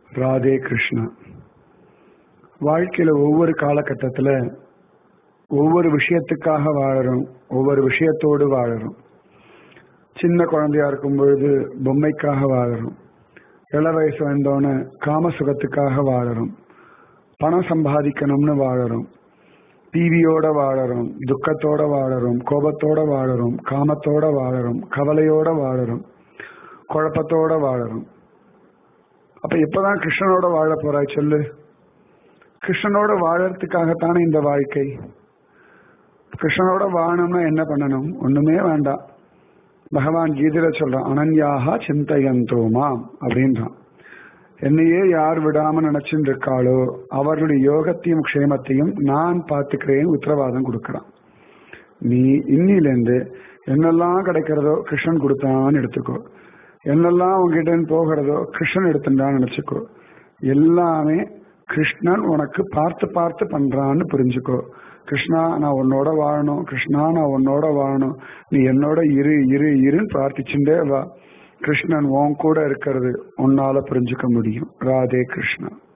ராதே கிருஷ்ணா வாழ்க்கையில ஒவ்வொரு காலகட்டத்துல ஒவ்வொரு விஷயத்துக்காக வாழறோம் ஒவ்வொரு விஷயத்தோடு வாழறோம் சின்ன குழந்தையா இருக்கும் பொழுது பொம்மைக்காக வாழறோம் இள வயசு வந்தோடனே காம சுகத்துக்காக வாழறோம் பணம் சம்பாதிக்கணும்னு வாழறோம் டிவியோட வாழறோம் துக்கத்தோட வாழறோம் கோபத்தோட வாழறோம் காமத்தோட வாழறோம் கவலையோட வாழறோம் குழப்பத்தோட வாழறோம் அப்ப எப்பதான் கிருஷ்ணனோட வாழ போறாய் சொல்லு கிருஷ்ணனோட வாழறதுக்காகத்தானே இந்த வாழ்க்கை கிருஷ்ணனோட வாழணும்னா என்ன பண்ணணும் ஒண்ணுமே வேண்டாம் பகவான் கீதையில சொல்றான் அனன்யாக சிந்தையந்தோமாம் அப்படின்றான் என்னையே யார் விடாம நினைச்சுட்டு இருக்காளோ அவர்களுடைய யோகத்தையும் க்ஷேமத்தையும் நான் பார்த்துக்கிறேன் உத்தரவாதம் கொடுக்கறான் நீ இன்னிலேருந்து என்னெல்லாம் கிடைக்கிறதோ கிருஷ்ணன் கொடுத்தான்னு எடுத்துக்கோ என்னெல்லாம் உங்ககிட்ட போகிறதோ கிருஷ்ணன் எடுத்துட்டான்னு நினைச்சுக்கோ எல்லாமே கிருஷ்ணன் உனக்கு பார்த்து பார்த்து பண்றான்னு புரிஞ்சுக்கோ கிருஷ்ணா நான் உன்னோட வாழணும் கிருஷ்ணா நான் உன்னோட வாழணும் நீ என்னோட இரு இரு இருன்னு பிரார்த்திச்சுட்டே வா கிருஷ்ணன் உன் கூட இருக்கிறது உன்னால புரிஞ்சுக்க முடியும் ராதே கிருஷ்ணா